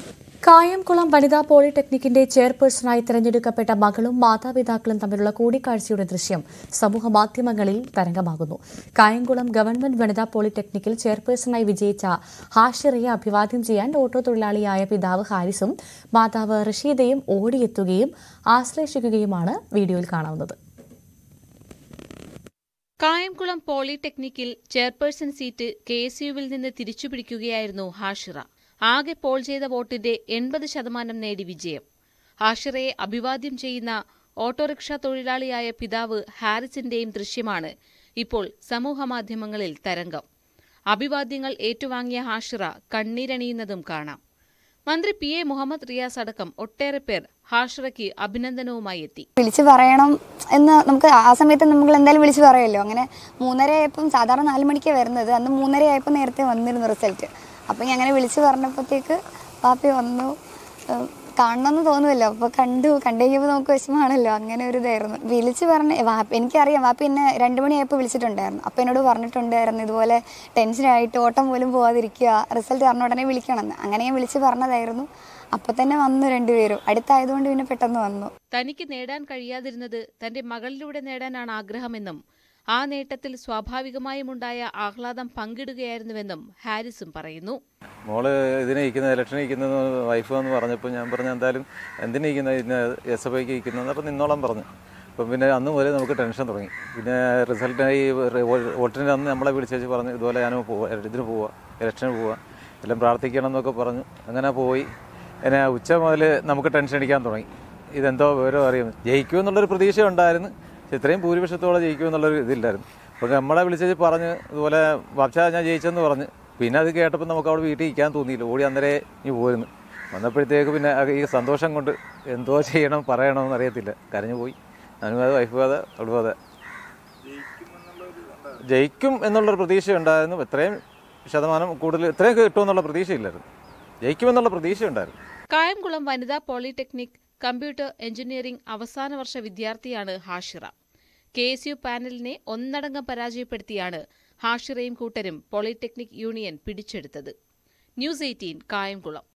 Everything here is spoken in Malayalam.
കായംകുളം വനിതാ പോളിടെക്നിക്കിന്റെ ചെയർപേഴ്സണായി തെരഞ്ഞെടുക്കപ്പെട്ട മകളും മാതാപിതാക്കളും തമ്മിലുള്ള കൂടിക്കാഴ്ചയുടെ ദൃശ്യം സമൂഹമാധ്യമങ്ങളിൽ തരംഗമാകുന്നു കായംകുളം ഗവൺമെന്റ് വനിതാ പോളിടെക്നിക്കിൽ ചെയർപേഴ്സണായി വിജയിച്ച ഹാഷിറയെ അഭിവാദ്യം ചെയ്യാൻ ഓട്ടോ തൊഴിലാളിയായ പിതാവ് ഹാരിസും മാതാവ് റഷീദയും ഓടിയെത്തുകയും ആശ്ലേഷിക്കുകയുമാണ് വീഡിയോയിൽ കാണാവുന്നത് കായംകുളം പോളിടെക്നിക്കിൽ ചെയർപേഴ്സൺ സീറ്റ് കെ എസ് യുവിൽ നിന്ന് തിരിച്ചുപിടിക്കുകയായിരുന്നു ഹാഷിറ ആകെ പോൾ ചെയ്ത വോട്ടിന്റെ എൺപത് ശതമാനം നേടി വിജയം ഹാഷിറയെ അഭിവാദ്യം ചെയ്യുന്ന ഓട്ടോറിക്ഷ തൊഴിലാളിയായ പിതാവ് ഹാരിസിന്റെയും ദൃശ്യമാണ് ഇപ്പോൾ സമൂഹമാധ്യമങ്ങളിൽ തരംഗം അഭിവാദ്യങ്ങൾ ഏറ്റുവാങ്ങിയ ഹാഷിറ കണ്ണീരണിയുന്നതും കാണാം മന്ത്രി പി എ മുഹമ്മദ് റിയാസ് അടക്കം ഒട്ടേറെ പേർ ഹാഷിറയ്ക്ക് അഭിനന്ദനവുമായി എത്തി വിളിച്ചു പറയണം എന്ന് നമുക്ക് ആ സമയത്ത് നമ്മൾ എന്തായാലും വിളിച്ചു പറയുമല്ലോ അങ്ങനെ മൂന്നര ആയപ്പം സാധാരണ നാല് മണിക്കാണ് വരുന്നത് അന്ന് മൂന്നര ആയപ്പോൾ നേരത്തെ വന്നിരുന്നു റിസൾട്ട് അപ്പം ഞാൻ അങ്ങനെ വിളിച്ചു പറഞ്ഞപ്പോഴത്തേക്ക് പാപ്പി വന്നു ഏഹ് കാണണമെന്ന് തോന്നുമല്ലോ അപ്പോൾ കണ്ടു കണ്ടു കഴിയുമ്പോൾ നമുക്ക് വിഷമമാണല്ലോ അങ്ങനെ ഒരു ഇതായിരുന്നു വിളിച്ച് പറഞ്ഞ് വാപ്പ എനിക്കറിയാം വാപ്പി എന്നെ രണ്ട് മണിയായപ്പോൾ വിളിച്ചിട്ടുണ്ടായിരുന്നു അപ്പോൾ എന്നോട് പറഞ്ഞിട്ടുണ്ടായിരുന്നു ഇതുപോലെ ടെൻഷനായിട്ട് ഓട്ടം പോലും പോവാതിരിക്കുക റിസൾട്ട് അറിഞ്ഞ ഉടനെ വിളിക്കണമെന്ന് അങ്ങനെ ഞാൻ വിളിച്ച് പറഞ്ഞതായിരുന്നു അപ്പോൾ തന്നെ വന്നു രണ്ടുപേരും അടുത്തായതുകൊണ്ട് പിന്നെ പെട്ടെന്ന് വന്നു തനിക്ക് നേടാൻ കഴിയാതിരുന്നത് തന്റെ മകളിലൂടെ നേടാനാണ് ആഗ്രഹമെന്നും ആ നേട്ടത്തിൽ സ്വാഭാവികമായുമുണ്ടായ ആഹ്ലാദം പങ്കിടുകയായിരുന്നുവെന്നും ഹാരിസും പറയുന്നു മോള് ഇതിനെ ഇരിക്കുന്നത് ഇലക്ഷൻ ഇരിക്കുന്നത് വൈഫ് എന്ന് പറഞ്ഞപ്പോൾ ഞാൻ പറഞ്ഞു എന്തായാലും എന്തിനാ ഇരിക്കുന്നത് ഇതിന് എസ് എഫ് ഐക്ക് ഇരിക്കുന്നത് അപ്പം നിന്നോളം പറഞ്ഞു അപ്പം പിന്നെ അന്ന് മുതലേ നമുക്ക് ടെൻഷൻ തുടങ്ങി പിന്നെ റിസൾട്ടിനായി വോട്ടിന് അന്ന് നമ്മളെ വിളിച്ചേച്ച് പറഞ്ഞു ഇതുപോലെ ഞാൻ പോവാ ഇതിന് പോവാ ഇലക്ഷന് പോവാ എല്ലാം പ്രാർത്ഥിക്കണം എന്നൊക്കെ പറഞ്ഞു അങ്ങനെ പോയി എന്നെ ഉച്ച മുതൽ നമുക്ക് ടെൻഷൻ അടിക്കാൻ തുടങ്ങി ഇതെന്തോ വിവരം അറിയും ജയിക്കുമെന്നുള്ളൊരു പ്രതീക്ഷ ഉണ്ടായിരുന്നു പക്ഷെ ഇത്രയും ഭൂരിപക്ഷത്തോടെ ജയിക്കുമെന്നുള്ളൊരു ഇതില്ലായിരുന്നു അപ്പോൾ നമ്മളെ വിളിച്ചേച്ച് പറഞ്ഞ് ഇതുപോലെ വാപ്ച ഞാൻ ജയിച്ചെന്ന് പറഞ്ഞ് പിന്നെ അത് കേട്ടപ്പോൾ നമുക്ക് അവിടെ വീട്ടിൽ ഇരിക്കാൻ തോന്നിയില്ല ഓടി അന്നേരെ ഇനി പോയിരുന്നു വന്നപ്പോഴത്തേക്ക് പിന്നെ അത് ഈ സന്തോഷം കൊണ്ട് എന്തോ ചെയ്യണം പറയണമെന്ന് അറിയത്തില്ല കരഞ്ഞു പോയി ഞാനും അത് വൈഫ് അതെ അവളും അതെ ജയിക്കും എന്നുള്ളൊരു പ്രതീക്ഷ ഉണ്ടായിരുന്നു ഇത്രയും ശതമാനം കൂടുതൽ ഇത്രയും കിട്ടുമെന്നുള്ള പ്രതീക്ഷയില്ലായിരുന്നു ജയിക്കുമെന്നുള്ള പ്രതീക്ഷ ഉണ്ടായിരുന്നു കായംകുളം വനിതാ പോളിടെക്നിക് കമ്പ്യൂട്ടർ എഞ്ചിനീയറിംഗ് അവസാന വർഷ വിദ്യാർത്ഥിയാണ് ഹാഷിറ കെ എസ് യു പാനലിനെ ഒന്നടങ്കം പരാജയപ്പെടുത്തിയാണ് ഹാഷിറയും കൂട്ടരും പോളിടെക്നിക് യൂണിയൻ പിടിച്ചെടുത്തത് ന്യൂസ് എയ്റ്റീൻ കായംകുളം